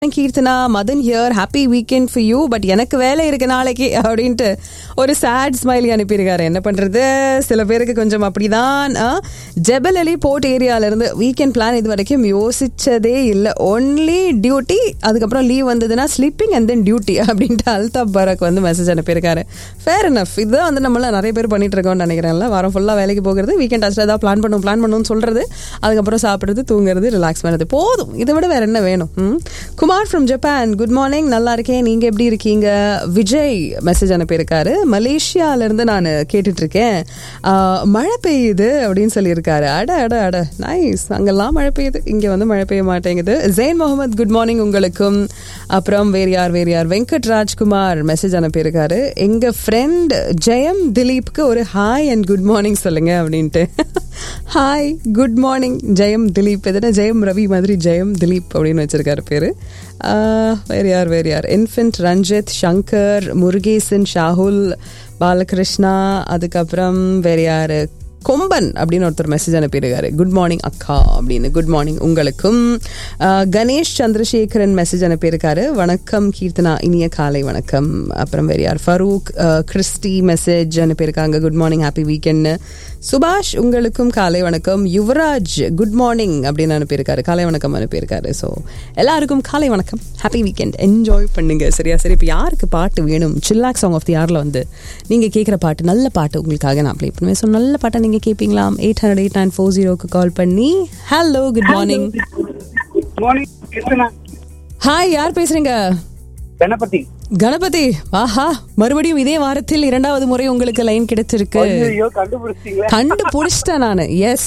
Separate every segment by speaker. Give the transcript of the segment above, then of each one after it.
Speaker 1: Keerthana Madhan here happy weekend for you but எனக்கு வேலை இருக்கு நாளைக்கு அப்படின்ட்டு ஒரு சேட் ஸ்மைலி அனுப்பியிருக்காரு என்ன பண்றது சில பேருக்கு கொஞ்சம் அப்படிதான் ஆ, ஜெபல் அலி போர்ட் ஏரியால இருந்து வீக்கெண்ட் பிளான் இது வரைக்கும் யோசிச்சதே இல்லை ஒன்லி டியூட்டி அதுக்கப்புறம் லீவ் வந்ததுன்னா ஸ்லீப்பிங் அண்ட் தென் டியூட்டி அப்படின்ட்டு அல்தாப் பரக் வந்து மெசேஜ் அனுப்பியிருக்காரு ஃபேர் enough இதுதான் வந்து நம்மள நிறைய பேர் பண்ணிட்டு இருக்கோம்னு நினைக்கிறேன்ல வாரம் ஃபுல்லாக வேலைக்கு போகிறது வீக்கெண்ட் ஆச்சு ஏதாவது பிளான் பண்ணும் பிளான் பண்ணுன்னு சொல்றது அதுக்கப்புறம் சாப்பிட்றது தூங்குறது ரிலாக்ஸ் பண்ணுறது போதும் இதை விட வேற என்ன வேணும் ம்? Kumar from Japan good morning நல்லா இருக்கேன் நீங்க எப்படி இருக்கீங்க விஜய் மெசேஜ் அனுப்பியிருக்காரு மலேசியால இருந்து நான் கேட்டுட்டு இருக்கேன் ஆ, மழை பெய்யுது அப்படின்னு சொல்லியிருக்காரு அட அட அட நைஸ் அங்கெல்லாம் மழை பெய்யுது இங்க வந்து மழை பெய்ய மாட்டேங்குது ஜெயின் முகமது குட் மார்னிங் உங்களுக்கும் அப்புறம் வேறு யார் வேறு யார் வெங்கட் ராஜ்குமார் மெசேஜ் அனுப்பியிருக்காரு எங்க ஃப்ரெண்ட் ஜெயம் திலீப்க்கு ஒரு ஹாய் அண்ட் குட் மார்னிங் சொல்லுங்க அப்படின்ட்டு hi good morning Jayam Dileep எதுனா ஜெயம் ரவி மாதிரி ஜெயம் திலீப் அப்படின்னு வச்சிருக்காரு பேரு ஆஹ், வேறு யார் வேறு யார் இன்ஃபென்ட் ரஞ்சித் சங்கர் முருகேசன் ஷாகுல் பாலகிருஷ்ணா அதுக்கப்புறம் வேறு யார் கொம்பன் அப்படின்னு ஒருத்தர் மெசேஜ் அனுப்பியிருக்காரு குட் மார்னிங் அக்கா அப்படின்னு குட் மார்னிங் உங்களுக்கும் ஆஹ், கணேஷ் சந்திரசேகரன் மெசேஜ் அனுப்பியிருக்காரு வணக்கம் கீர்த்தனா இனிய காலை வணக்கம் அப்புறம் வேறு யார் ஃபரூக் ஆஹ், கிறிஸ்டி மெசேஜ் அனுப்பியிருக்காங்க good morning happy weekend Subash உங்களுக்கும் காலை வணக்கம் யுவராஜ் குட் மார்னிங் அப்படின்னு அனுப்பியிருக்காரு காலை வணக்கம் அனுப்பியிருக்காரு ஸோ எல்லாருக்கும் காலை வணக்கம் ஹாப்பி வீக்கெண்ட் என்ஜாய் பண்ணுங்க சரியா சரி இப்போ யாருக்கு பாட்டு வேணும் சில்லாக் சாங் ஆஃப் தி யாரில் வந்து நீங்கள் கேட்குற பாட்டு நல்ல பாட்டு உங்களுக்காக நான் ப்ளே பண்ணுவேன் ஸோ நல்ல பாட்டை நீங்கள் கேட்பீங்களா eight hundred eight nine four ஜீரோக்கு கால் பண்ணி hello good morning
Speaker 2: morning Krishna
Speaker 1: hi யார் பேசுறீங்க
Speaker 2: கணபதி
Speaker 1: கணபதி ஆஹா மறுபடியும் இதே வாரத்தில் இரண்டாவது முறை உங்களுக்கு லைன் கிடைச்சிருக்கு
Speaker 2: ஐயோ கண்டுபிடிச்சிட்டீங்களா
Speaker 1: கண்டுபிடிச்சிட்டேன் நான் எஸ்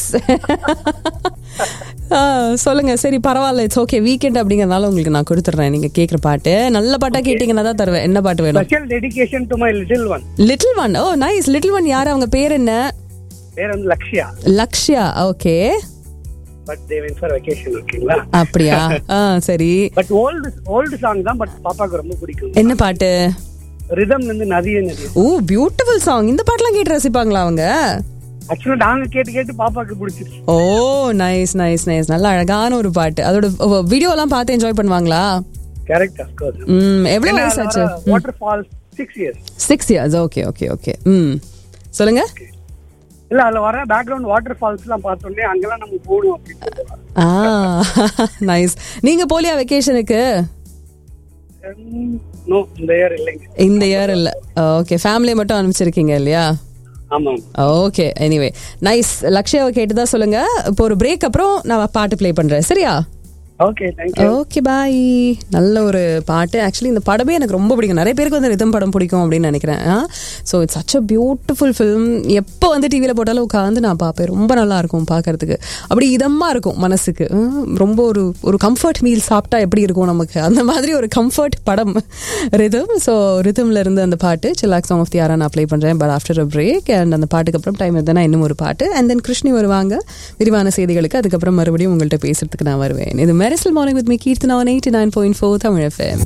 Speaker 1: சொல்லுங்க சரி பரவாயில்ல இட்ஸ் ஓகே வீக்கெண்ட் அப்படிங்கறதுனால உங்களுக்கு நான் கொடுத்துட்றேன் நீங்க கேக்குற பாட்டு நல்ல பாட்டா கேட்டீங்கன்னா தான் தருவேன் என்ன பாட்டு வேணும்
Speaker 2: special dedication to my little one
Speaker 1: little one oh nice little one யார் அவங்க பேர் என்ன
Speaker 2: பேர் வந்து Lakshya
Speaker 1: Lakshya okay
Speaker 2: but they went for vacation ஓகேங்களா
Speaker 1: அப்படியா ஆ சரி
Speaker 2: பட் ஓல்டு ஓல்டு சாங் தான் பட் பாப்பாக்கு ரொம்ப பிடிக்கும்
Speaker 1: என்ன பாட்டு
Speaker 2: ரிதம் வந்து நதிய நதி
Speaker 1: ஓ பியூட்டிஃபுல் சாங் இந்த பாட்டுலாம் கேட்டு ரசிப்பாங்களா அவங்க
Speaker 2: ஆக்சுவலா நாங்க கேட்டு கேட்டு பாப்பாக்கு பிடிச்சிருச்சு
Speaker 1: ஓ நைஸ் நைஸ் நைஸ் நல்ல அழகான ஒரு பாட்டு அதோட வீடியோ எல்லாம் பார்த்து என்ஜாய் பண்ணுவாங்களா
Speaker 2: கரெக்ட் அஃப்கோர்ஸ்
Speaker 1: ம் எவ்வளவு வயசாச்சு
Speaker 2: water falls six years
Speaker 1: six years okay okay okay ம் சொல்லுங்க
Speaker 2: இல்ல அதுல வர பேக்ரவுண்ட் வாட்டர் ஃபால்ஸ் எல்லாம் பார்த்தோன்னே அங்கெல்லாம் நம்ம போகணும் அப்படின்னு
Speaker 1: ஆ நைஸ் நீங்க போலியா வெக்கேஷனுக்கு
Speaker 2: நோ இந்த இயர் இல்லைங்க
Speaker 1: இந்த இயர் இல்ல ஓகே ஃபேமிலி மட்டும் அனுப்பிச்சிருக்கீங்க இல்லையா
Speaker 2: ஆமாம்
Speaker 1: ஓகே எனிவே நைஸ் லக்ஷ்யாவை கேட்டுதான் சொல்லுங்க இப்போ ஒரு பிரேக் அப்புறம் நான் பாட்டு ப்ளே பண்றேன் சரியா
Speaker 2: ஓகே தேங்க்யூ
Speaker 1: ஓகே பாய் நல்ல ஒரு பாட்டு ஆக்சுவலி இந்த படமே எனக்கு ரொம்ப பிடிக்கும் நிறைய பேருக்கு வந்து ரிதம் படம் பிடிக்கும் அப்படின்னு நினைக்கிறேன் so it's such a beautiful film எப்போ வந்து டிவியில் போட்டாலும் உட்காந்து நான் பார்ப்பேன் ரொம்ப நல்லா இருக்கும் பார்க்கறதுக்கு அப்படி இதமாக இருக்கும் மனசுக்கு ஆ, ரொம்ப ஒரு ஒரு கம்ஃபர்ட் மீல் சாப்பிட்டா எப்படி இருக்கும் நமக்கு அந்த மாதிரி ஒரு கம்ஃபர்ட் படம் ரிதம் ஸோ ரிதம்ல இருந்து அந்த பாட்டு சில்லாக் சாங் ஆஃப் தி யாரா நான் ப்ளே பண்ணுறேன் but after a break and அந்த பாட்டுக்கு அப்புறம் டைம் இருந்தேன்னா இன்னும் ஒரு பாட்டு அண்ட் தென் கிருஷ்ணி வருவாங்க விரிவான செய்திகளுக்கு அதுக்கப்புறம் மறுபடியும் உங்கள்கிட்ட பேசுறதுக்கு நான் வருவேன் இது Mersal morning with me Keerthana eighty nine point four Tamil FM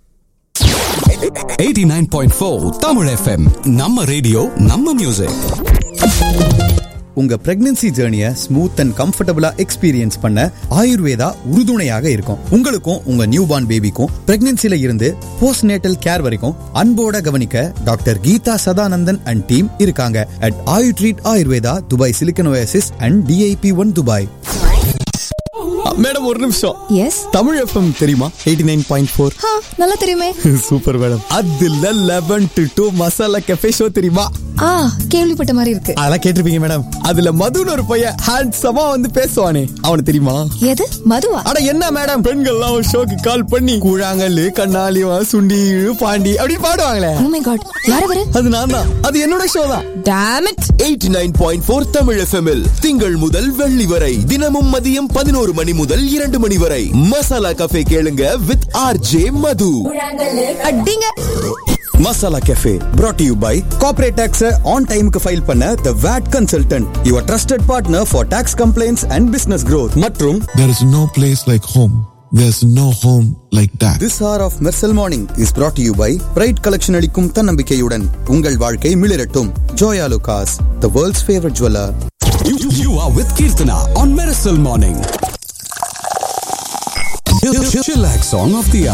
Speaker 3: 89.4 Tamil FM நம்ம ரேடியோ நம்ம மியூசிக்
Speaker 4: உங்க பிரெக்னன்சி ஜேர்னிய ஸ்மூத் அண்ட் கம்ஃபர்டபுளா எக்ஸ்பீரியன்ஸ் பண்ண ஆயுர்வேதா உறுதுணையாக இருக்கும் உங்களுக்கும் உங்க நியூ பார்ன் பேபிக்கும் பிரெக்னன்சில இருந்து போஸ்ட் நேட்டல் கேர் வரைக்கும் அன்போட கவனிக்க doctor Geetha Sadanandan and team இருக்காங்க at Ayu treat Ayurveda Dubai Silicon Oasis and DIP one Dubai
Speaker 3: madam ஒரு நிமிஷம்
Speaker 5: எஸ்
Speaker 3: தமிழ் எஃப்எம் தெரியுமா 89.4 பாயிண்ட் ஃபோர்
Speaker 5: நல்லா தெரியுமே
Speaker 3: சூப்பர் மேடம் அதுல eleven to two masala cafe show தெரியுமா
Speaker 5: ஆ கேள்விப்பட்ட மாதிரி இருக்கு
Speaker 3: அதெல்லாம் கேட்டிருப்பீங்க மேடம் அதுல மதுன்னு ஒரு பையன் ஹேண்ட்ஸமா வந்து பேசுவானே அவனுக்கு தெரியுமா
Speaker 5: எது மதுவா
Speaker 3: அட என்ன மேடம் பெண்கள்லாம் ஒரு ஷோக்கு கால் பண்ணி கூழாங்கல்லு கண்ணாலிவா சுண்டி இழு, பாண்டி அப்படி பாடுவாங்களே
Speaker 5: ஓ மை காட் யார் அவரு
Speaker 3: அது நான் தான் அது என்னோட ஷோ தான்
Speaker 5: டாம் இட்
Speaker 6: eighty nine point four Tamil எஃப்எம்எல் திங்கள் முதல் வெள்ளி வரை தினமும் மதியம் பதினோரு மணி முதல் இரண்டு மணி வரை மசாலா கஃபே கேளுங்க வித் ஆர் ஜே மது
Speaker 5: அடிங்க
Speaker 4: masala cafe brought to you by corporate tax on டைமுக்கு ஃபைல் பண்ண the VAT consultant your trusted partner for tax complaints and business growth மற்றும்
Speaker 7: There is no place like home. There's no home like that.
Speaker 4: This hour of Mersal morning is brought to you by pride collection அளிக்கும் தன்னம்பிக்கையுடன் உங்கள் வாழ்க்கை மிளிரட்டும் Joyalukkas the world's favourite jeweller
Speaker 3: You, you are with Kirtana on Miracle Morning.
Speaker 8: Chillax song of the hour.